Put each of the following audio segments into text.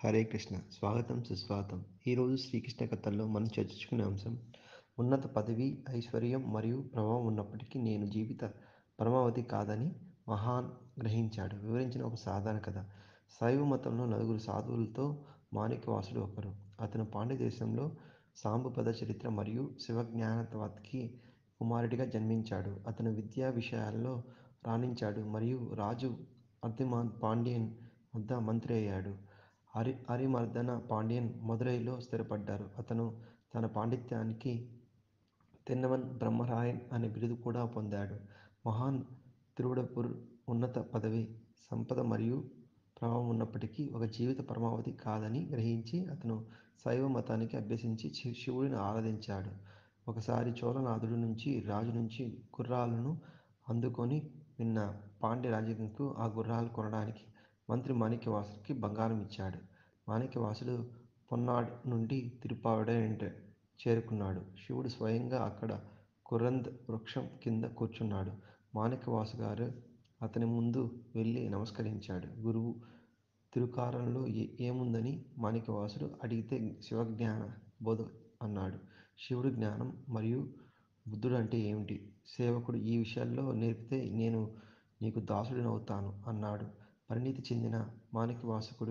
హరే కృష్ణ స్వాగతం సుస్వాగతం ఈరోజు శ్రీకృష్ణ కథల్లో మనం చర్చించుకునే అంశం ఉన్నత పదవి ఐశ్వర్యం మరియు ప్రభావం ఉన్నప్పటికీ నేను జీవిత పరమావధి కాదని మహాన్ గ్రహించాడు వివరించిన ఒక సాధారణ కథ శైవ మతంలో నలుగురు సాధువులతో మాణిక్యవాసుడు ఒకరు అతను పాండ్య దేశంలో సాంబుపద చరిత్ర మరియు శివజ్ఞానతవత్కి కుమారుడిగా జన్మించాడు అతను విద్యా విషయాల్లో రాణించాడు మరియు రాజు అర్ధిమాన్ పాండ్యన్ వద్ద మంత్రి అయ్యాడు హరి హరిమర్దన పాండ్యన్ మదురైలో స్థిరపడ్డారు అతను తన పాండిత్యానికి తెన్నవన్ బ్రహ్మరాయన్ అనే బిరుదు కూడా పొందాడు మహాన్ తిరువడపూర్ ఉన్నత పదవి సంపద మరియు ప్రభావం ఉన్నప్పటికీ ఒక జీవిత పరమావధి కాదని గ్రహించి అతను శైవ మతానికి అభ్యసించి శివుడిని ఆరాధించాడు ఒకసారి చోళనాథుడి నుంచి రాజు నుంచి గుర్రాలను అందుకొని విన్న పాండ్య రాజకీయంకు ఆ గుర్రాలు కొనడానికి మంత్రి మాణిక్యవాసుడికి బంగారం ఇచ్చాడు మాణిక్యవాసుడు పొన్నాడ్ నుండి తిరుపావడేంట చేరుకున్నాడు శివుడు స్వయంగా అక్కడ కురంద్ వృక్షం కింద కూర్చున్నాడు మాణిక్యవాసు గారు అతని ముందు వెళ్ళి నమస్కరించాడు గురువు తిరుకారంలో ఏ ఏముందని మాణిక్యవాసుడు అడిగితే శివజ్ఞాన బోధ అన్నాడు శివుడు జ్ఞానం మరియు బుద్ధుడు అంటే ఏమిటి సేవకుడు ఈ విషయాల్లో నేర్పితే నేను నీకు దాసుడినవుతాను అన్నాడు పరిణితి చెందిన మాణిక్యవాసుకుడు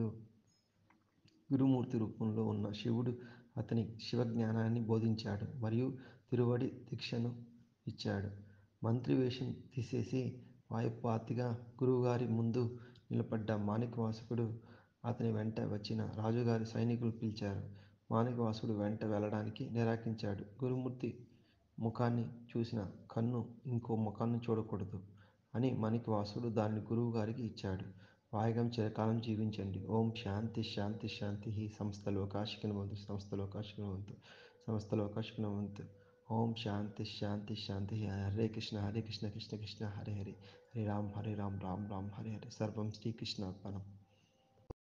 గురుమూర్తి రూపంలో ఉన్న శివుడు అతని శివజ్ఞానాన్ని బోధించాడు మరియు తిరువడి దీక్షను ఇచ్చాడు మంత్రి వేషం తీసేసి వాయుపాతిగా గురువుగారి ముందు నిలబడ్డ మాణిక్యవాసుకుడు అతని వెంట వచ్చిన రాజుగారి సైనికులు పిలిచారు మాణిక్యవాసుడు వెంట వెళ్ళడానికి నిరాకరించాడు గురుమూర్తి ముఖాన్ని చూసిన కన్ను ఇంకో ముఖాన్ని చూడకూడదు అని మాణిక్యవాసుడు దానిని గురువు గారికి ఇచ్చాడు వాయగం చిరకాలం జీవించండి ఓం శాంతి శాంతి శాంతి సంస్థలో కాశికనవంతు సంస్థలో కాశికనవంతు సంస్థలో కాశికనవంతు ఓం శాంతి శాంతి శాంతి హరే కృష్ణ హరే కృష్ణ కృష్ణ కృష్ణ హరే హరే హరే రామ్ హరే రామ్ రామ్ రామ్ హరే హరే సర్వం శ్రీకృష్ణ అర్పణం